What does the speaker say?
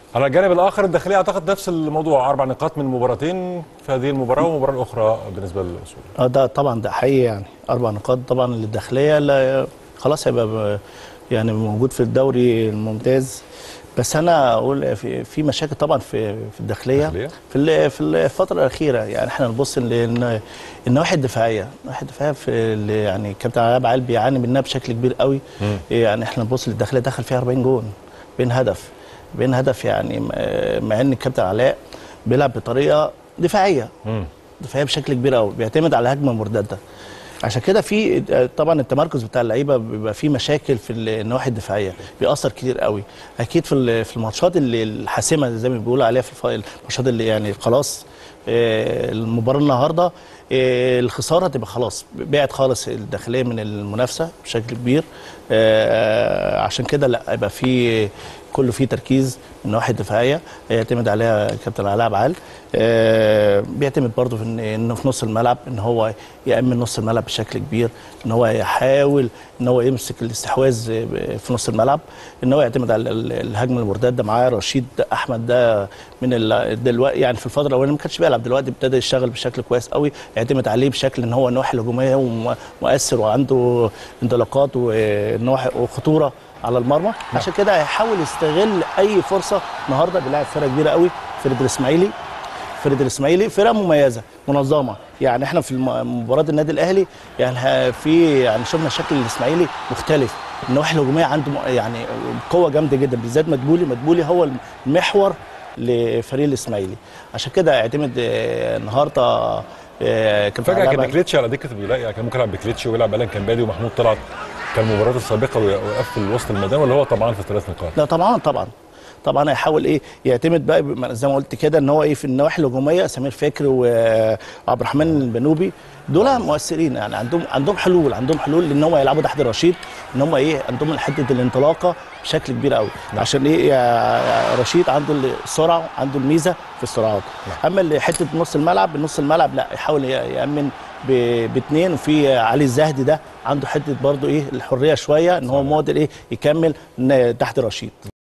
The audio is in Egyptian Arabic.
على الجانب الاخر الداخليه اعتقد نفس الموضوع اربع نقاط من مباراتين في هذه المباراه والمباراه الاخرى بالنسبه للاصول اه ده طبعا ده حقيقي يعني اربع نقاط طبعا للداخليه لا خلاص هيبقى ب- يعني موجود في الدوري الممتاز بس انا اقول في, في مشاكل طبعا في في الداخليه الداخلية؟ في ال- في الفتره الاخيره يعني احنا نبص لان النواحي الدفاعيه النواحي الدفاعيه في ال- يعني كابتن علاء عال بيعاني منها بشكل كبير قوي يعني احنا نبص للداخليه دخل فيها 40 جون بين هدف بين هدف يعني م- مع ان الكابتن علاء بيلعب بطريقه دفاعيه مم. دفاعيه بشكل كبير قوي بيعتمد على هجمه مرتده عشان كده في طبعا التمركز بتاع اللعيبه بيبقى فيه مشاكل في النواحي الدفاعيه بيأثر كتير قوي اكيد في ال- في الماتشات اللي الحاسمه زي ما بيقولوا عليها في الف- الماتشات اللي يعني خلاص آه، المباراه النهارده آه، الخساره تبقى خلاص بعد خالص الداخليه من المنافسه بشكل كبير آه، عشان كده لا يبقى في كله فيه تركيز من النواحي الدفاعيه يعتمد عليها كابتن علاء عبعال آه، بيعتمد برضه في إن- انه في نص الملعب ان هو يامن نص الملعب بشكل كبير ان هو يحاول ان هو يمسك الاستحواذ في نص الملعب ان هو يعتمد على ال- الهجمه المرتده معاه رشيد احمد ده من ال- دلوقتي يعني في الفتره الاولانيه ما كانش بيلعب دلوقتي ابتدى يشتغل بشكل كويس قوي يعتمد عليه بشكل ان هو النواحي الهجوميه ومؤثر وعنده انطلاقات ونواحي وخطوره على المرمى عشان كده هيحاول يستغل اي فرصه النهارده بيلاعب فرقه كبيره قوي فرقه الاسماعيلي فرقه الاسماعيلي فرقه مميزه منظمه يعني احنا في الم- مباراه النادي الاهلي يعني ه- في يعني شفنا شكل الاسماعيلي مختلف النواحي الهجوميه عنده م- يعني قوه جامده جدا بالذات مدبولي مدبولي هو المحور لفريق الاسماعيلي عشان كده اعتمد آه، النهارده آه، كابتن فجاه علاء كده بقى- كليتشي على دكه الولاء يعني كان ممكن يلعب بكليتشي ويلعب الان كمبادي ومحمود طلعت كالمباريات السابقه وي- ويقفل وسط الميدان ولا هو طبعا في ثلاث نقاط لا طبعا طبعا طبعا هيحاول ايه يعتمد بقى ب- زي ما قلت كده ان هو ايه في النواحي الهجوميه سمير فكري و- وعبد الرحمن البنوبي دول مؤثرين يعني عندهم عندهم حلول عندهم حلول ان هم يلعبوا تحت رشيد ان هم ايه عندهم حته الانطلاقه بشكل كبير قوي عشان ايه يا رشيد عنده السرعه عنده الميزه في السرعات اما اللي حته نص الملعب نص الملعب لا يحاول ي- يامن ب- باثنين وفي علي الزهدي ده عنده حته برضو ايه الحريه شويه ان هو مقدر ايه يكمل إن تحت رشيد